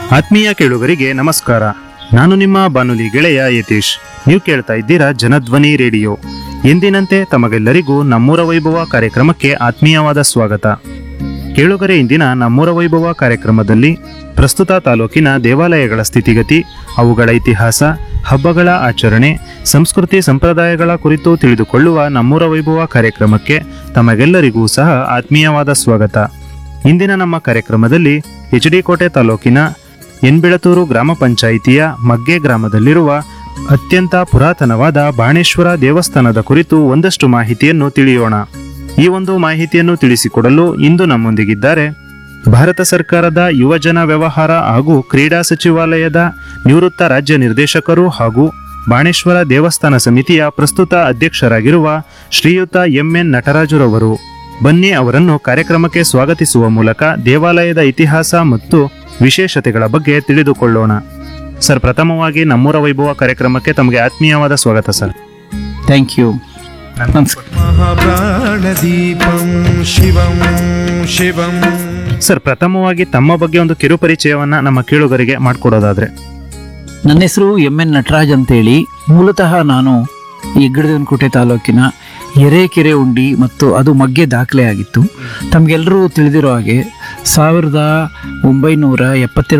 ಆತ್ಮೀಯ ಕೇಳುಗರಿಗೆ ನಮಸ್ಕಾರ ನಾನು ನಿಮ್ಮ ಬಾನುಲಿ ಗೆಳೆಯ ಯತೀಶ್ ನೀವು ಕೇಳ್ತಾ ಇದ್ದೀರಾ ಜನಧ್ವನಿ ರೇಡಿಯೋ ಎಂದಿನಂತೆ ತಮಗೆಲ್ಲರಿಗೂ ನಮ್ಮೂರ ವೈಭವ ಕಾರ್ಯಕ್ರಮಕ್ಕೆ ಆತ್ಮೀಯವಾದ ಸ್ವಾಗತ ಕೇಳುಗರೆ ಇಂದಿನ ನಮ್ಮೂರ ವೈಭವ ಕಾರ್ಯಕ್ರಮದಲ್ಲಿ ಪ್ರಸ್ತುತ ತಾಲೂಕಿನ ದೇವಾಲಯಗಳ ಸ್ಥಿತಿಗತಿ ಅವುಗಳ ಇತಿಹಾಸ ಹಬ್ಬಗಳ ಆಚರಣೆ ಸಂಸ್ಕೃತಿ ಸಂಪ್ರದಾಯಗಳ ಕುರಿತು ತಿಳಿದುಕೊಳ್ಳುವ ನಮ್ಮೂರ ವೈಭವ ಕಾರ್ಯಕ್ರಮಕ್ಕೆ ತಮಗೆಲ್ಲರಿಗೂ ಸಹ ಆತ್ಮೀಯವಾದ ಸ್ವಾಗತ ಇಂದಿನ ನಮ್ಮ ಕಾರ್ಯಕ್ರಮದಲ್ಲಿ ಎಚ್ ಡಿ ಕೋಟೆ ತಾಲೂಕಿನ ಎನ್ಬಿಳತೂರು ಗ್ರಾಮ ಪಂಚಾಯಿತಿಯ ಮಗ್ಗೆ ಗ್ರಾಮದಲ್ಲಿರುವ ಅತ್ಯಂತ ಪುರಾತನವಾದ ಬಾಣೇಶ್ವರ ದೇವಸ್ಥಾನದ ಕುರಿತು ಒಂದಷ್ಟು ಮಾಹಿತಿಯನ್ನು ತಿಳಿಯೋಣ ಈ ಒಂದು ಮಾಹಿತಿಯನ್ನು ತಿಳಿಸಿಕೊಡಲು ಇಂದು ನಮ್ಮೊಂದಿಗಿದ್ದಾರೆ ಭಾರತ ಸರ್ಕಾರದ ಯುವಜನ ವ್ಯವಹಾರ ಹಾಗೂ ಕ್ರೀಡಾ ಸಚಿವಾಲಯದ ನಿವೃತ್ತ ರಾಜ್ಯ ನಿರ್ದೇಶಕರು ಹಾಗೂ ಬಾಣೇಶ್ವರ ದೇವಸ್ಥಾನ ಸಮಿತಿಯ ಪ್ರಸ್ತುತ ಅಧ್ಯಕ್ಷರಾಗಿರುವ ಶ್ರೀಯುತ ಎಂಎನ್ ನಟರಾಜುರವರು ಬನ್ನಿ ಅವರನ್ನು ಕಾರ್ಯಕ್ರಮಕ್ಕೆ ಸ್ವಾಗತಿಸುವ ಮೂಲಕ ದೇವಾಲಯದ ಇತಿಹಾಸ ಮತ್ತು ವಿಶೇಷತೆಗಳ ಬಗ್ಗೆ ತಿಳಿದುಕೊಳ್ಳೋಣ ಸರ್ ಪ್ರಥಮವಾಗಿ ನಮ್ಮೂರ ವೈಭವ ಕಾರ್ಯಕ್ರಮಕ್ಕೆ ತಮಗೆ ಆತ್ಮೀಯವಾದ ಸ್ವಾಗತ ಸರ್ ಥ್ಯಾಂಕ್ ಯು ನಮಸ್ಕಾರ महाप्राणदीपं शिवं शिवं ಸರ್ ಪ್ರಥಮವಾಗಿ ತಮ್ಮ ಬಗ್ಗೆ ಒಂದು ಕಿರು ಪರಿಚಯವನ್ನ ನಮ್ಮ ಕೇಳುಗರಿಗೆ ಮಾಡಿಕೊಡೋದಾದ್ರೆ ನನ್ನ ಹೆಸರು ಎಂ ಎನ್ ನಟರಾಜ್ ಅಂತೇಳಿ ಮೂಲತಃ ನಾನು ಈ ಗಿಡದನಕೋಟೆ ತಾಲೂಕಿನ ಎರೆಕೆರೆ ಉಂಡಿ ಮತ್ತು ಅದು ಮಗ್ಗೆ ದಾಖಲೆ ಆಗಿತ್ತು ತಮಗೆಲ್ಲರೂ ತಿಳಿದಿರೋ ಹಾಗೆ ಸಾವಿರದ ಒಂಬೈನೂರ ಎಪ್ಪತ್ತೆರಡು